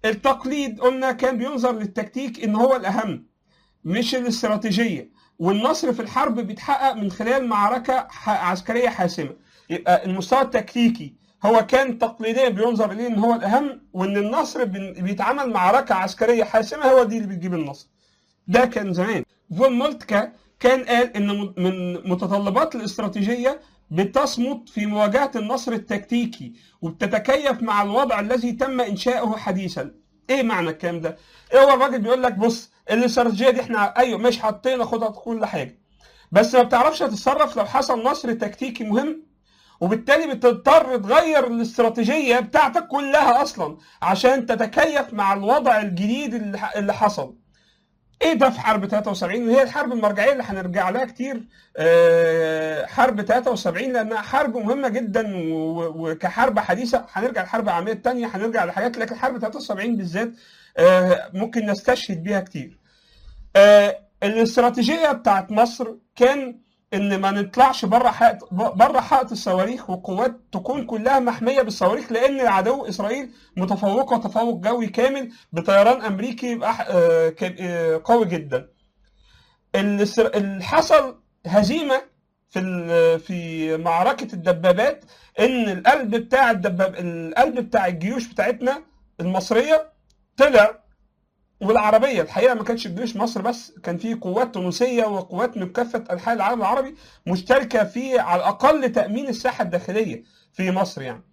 التقليد قلنا كان بينظر للتكتيك ان هو الاهم مش الاستراتيجيه والنصر في الحرب بيتحقق من خلال معركه ح- عسكريه حاسمه يبقى المستوى التكتيكي هو كان تقليديا بينظر اليه ان هو الاهم وان النصر بن- بيتعمل معركه عسكريه حاسمه هو دي اللي بتجيب النصر ده كان زمان فون مولتكا كان قال ان م- من متطلبات الاستراتيجيه بتصمت في مواجهه النصر التكتيكي وبتتكيف مع الوضع الذي تم انشاؤه حديثا ايه معنى الكلام ده ايه هو الراجل بيقول لك بص الاستراتيجيه دي احنا ايوه مش حاطين خطط كل حاجه بس ما بتعرفش تتصرف لو حصل نصر تكتيكي مهم وبالتالي بتضطر تغير الاستراتيجيه بتاعتك كلها اصلا عشان تتكيف مع الوضع الجديد اللي ح- اللي حصل ايه ده في حرب 73 وهي الحرب المرجعيه اللي هنرجع لها كتير آه، حرب 73 لانها حرب مهمه جدا و- وكحرب حديثه هنرجع للحرب العالميه الثانيه هنرجع لحاجات لكن حرب 73 بالذات آه، ممكن نستشهد بيها كتير آه، الاستراتيجيه بتاعت مصر كان ان ما نطلعش بره حائط بره حائط الصواريخ والقوات تكون كلها محميه بالصواريخ لان العدو اسرائيل متفوقه تفوق جوي كامل بطيران امريكي بأح- آه، ك- آه، قوي جدا الإسر- اللي حصل هزيمه في ال- في معركه الدبابات ان القلب بتاع الدباب القلب بتاع الجيوش بتاعتنا المصريه طلع والعربيه الحقيقه ما كانتش جيوش مصر بس كان في قوات تونسيه وقوات من كافه انحاء العالم العربي مشتركه في على الاقل تامين الساحه الداخليه في مصر يعني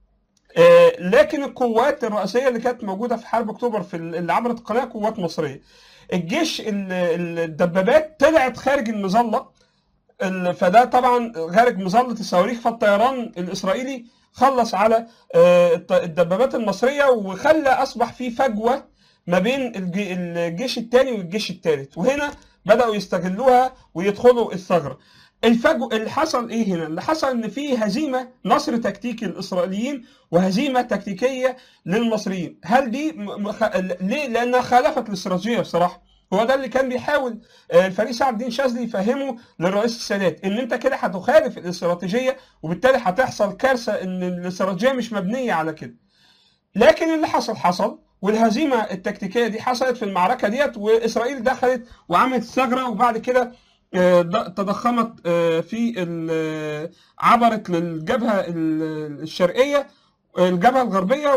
آه، لكن القوات الرئيسيه اللي كانت موجوده في حرب اكتوبر في ال- اللي عبرت القناه قوات مصريه الجيش ال- ال- الدبابات طلعت خارج المظله ال- فده طبعا خارج مظله الصواريخ فالطيران الاسرائيلي خلص على آه، الط- الدبابات المصريه وخلى اصبح في فجوه ما بين الج- الجيش الثاني والجيش الثالث وهنا بداوا يستغلوها ويدخلوا الثغره الفجو اللي حصل ايه هنا؟ اللي حصل ان في هزيمه نصر تكتيكي للاسرائيليين وهزيمه تكتيكيه للمصريين، هل دي م- م- خ- ليه؟ لانها خالفت الاستراتيجيه بصراحه، هو ده اللي كان بيحاول آه، الفريق سعد الدين شاذلي يفهمه للرئيس السادات ان انت كده هتخالف الاستراتيجيه وبالتالي هتحصل كارثه ان الاستراتيجيه مش مبنيه على كده. لكن اللي حصل حصل والهزيمه التكتيكيه دي حصلت في المعركه ديت واسرائيل دخلت وعملت ثغره وبعد كده آه، ض- تضخمت آه، في ال- آه، عبرت للجبهه ال- الشرقيه الجبهه الغربيه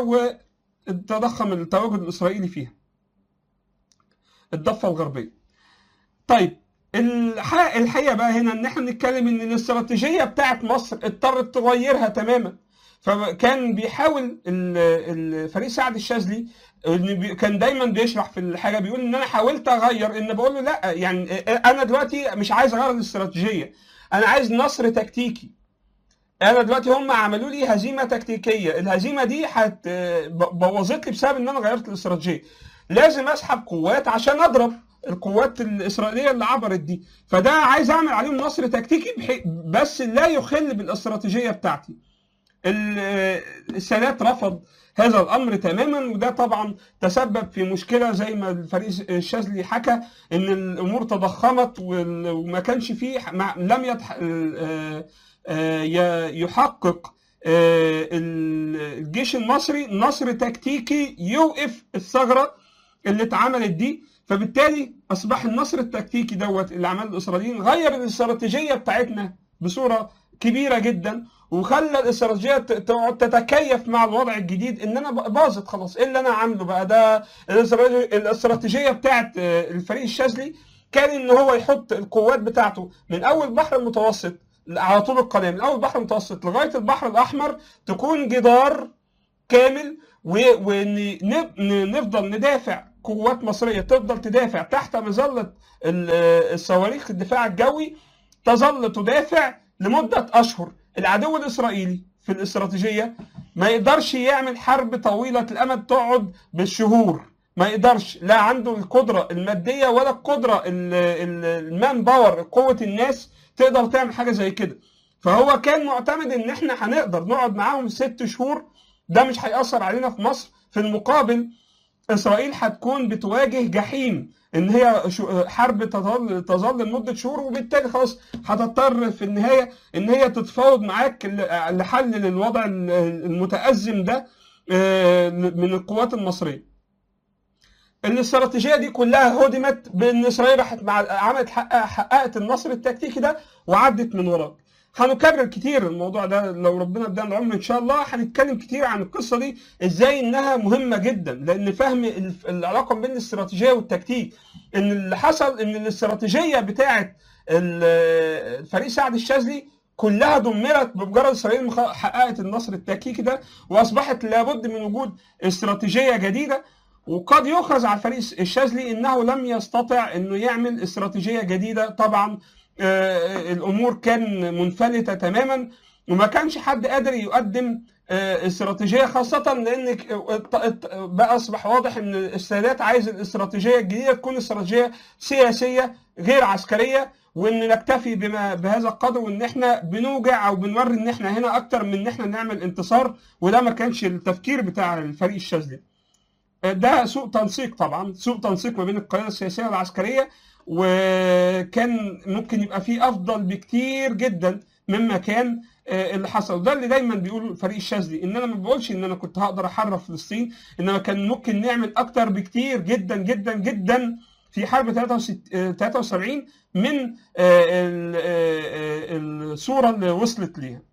وتضخم التواجد الاسرائيلي فيها الضفه الغربيه طيب الح- الحقيقه بقى هنا ان احنا بنتكلم ان الاستراتيجيه بتاعت مصر اضطرت تغيرها تماما فكان بيحاول ال- الفريق سعد الشاذلي إن بي- كان دايما بيشرح في الحاجه بيقول ان انا حاولت اغير ان بقول له لا يعني انا دلوقتي مش عايز اغير الاستراتيجيه انا عايز نصر تكتيكي انا دلوقتي هم عملوا لي هزيمه تكتيكيه الهزيمه دي هت ب- بوظت لي بسبب ان انا غيرت الاستراتيجيه لازم اسحب قوات عشان اضرب القوات الاسرائيليه اللي عبرت دي فده عايز اعمل عليهم نصر تكتيكي بحي... بس لا يخل بالاستراتيجيه بتاعتي ال- السادات رفض هذا الامر تماما وده طبعا تسبب في مشكله زي ما الفريق الشاذلي حكى ان الامور تضخمت وال- وما كانش فيه ما- لم يتح... آه، آه، ي- يحقق آه، ال- الجيش المصري نصر تكتيكي يوقف الثغره اللي اتعملت دي فبالتالي اصبح النصر التكتيكي دوت اللي عمله الاسرائيليين غير الاستراتيجيه بتاعتنا بصوره كبيره جدا وخلى الاستراتيجيه ت- تقعد تتكيف مع الوضع الجديد ان انا ب- باظت خلاص ايه اللي انا عامله بقى ده الاستراتيجيه الاستراتيجية بتاعت آه، الفريق الشاذلي كان ان هو يحط القوات بتاعته من اول البحر المتوسط على طول القناه من اول البحر المتوسط لغايه البحر الاحمر تكون جدار كامل ونفضل ندافع قوات مصريه تفضل تدافع تحت مظله ال- آه، الصواريخ الدفاع الجوي تظل تدافع لمده اشهر العدو الاسرائيلي في الاستراتيجيه ما يقدرش يعمل حرب طويله الامد تقعد بالشهور ما يقدرش لا عنده القدره الماديه ولا القدره ال- ال- المان باور قوه الناس تقدر تعمل حاجه زي كده فهو كان معتمد ان احنا هنقدر نقعد معاهم ست شهور ده مش هيأثر علينا في مصر في المقابل اسرائيل هتكون بتواجه جحيم ان هي شو- حرب تظل تظل لمده شهور وبالتالي خلاص هتضطر في النهايه ان هي تتفاوض معاك ل- لحل للوضع المتازم ده آه، من القوات المصريه الاستراتيجيه دي كلها هدمت بان اسرائيل راحت مع عملت حقق حققت النصر التكتيكي ده وعدت من وراك هنكرر كتير الموضوع ده لو ربنا ادانا العمر ان شاء الله هنتكلم كتير عن القصه دي ازاي انها مهمه جدا لان فهم الف- العلاقه بين الاستراتيجيه والتكتيك ان اللي حصل ان الاستراتيجيه بتاعه ال- الفريق سعد الشاذلي كلها دمرت بمجرد اسرائيل مخ- حققت النصر التكتيكي ده واصبحت لابد من وجود استراتيجيه جديده وقد يؤخذ على الفريق الشاذلي انه لم يستطع انه يعمل استراتيجيه جديده طبعا آه، الامور كان منفلته تماما وما كانش حد قادر يقدم آه، استراتيجيه خاصه لان ك- الط- الط- بقى اصبح واضح ان السادات عايز الاستراتيجيه الجديده تكون استراتيجيه سياسيه غير عسكريه وان نكتفي بما بهذا القدر وان احنا بنوجع او بنوري ان احنا هنا اكتر من ان احنا نعمل انتصار وده ما كانش التفكير بتاع الفريق الشاذلي. ده سوء تنسيق طبعا سوء تنسيق ما بين القياده السياسيه والعسكريه وكان ممكن يبقى فيه افضل بكتير جدا مما كان آه، اللي حصل ده اللي دايما بيقول فريق الشاذلي ان انا ما بقولش ان انا كنت هقدر احرر فلسطين انما كان ممكن نعمل اكتر بكتير جدا جدا جدا في حرب 73 من آه، ال- آه، آه، الصوره اللي وصلت ليها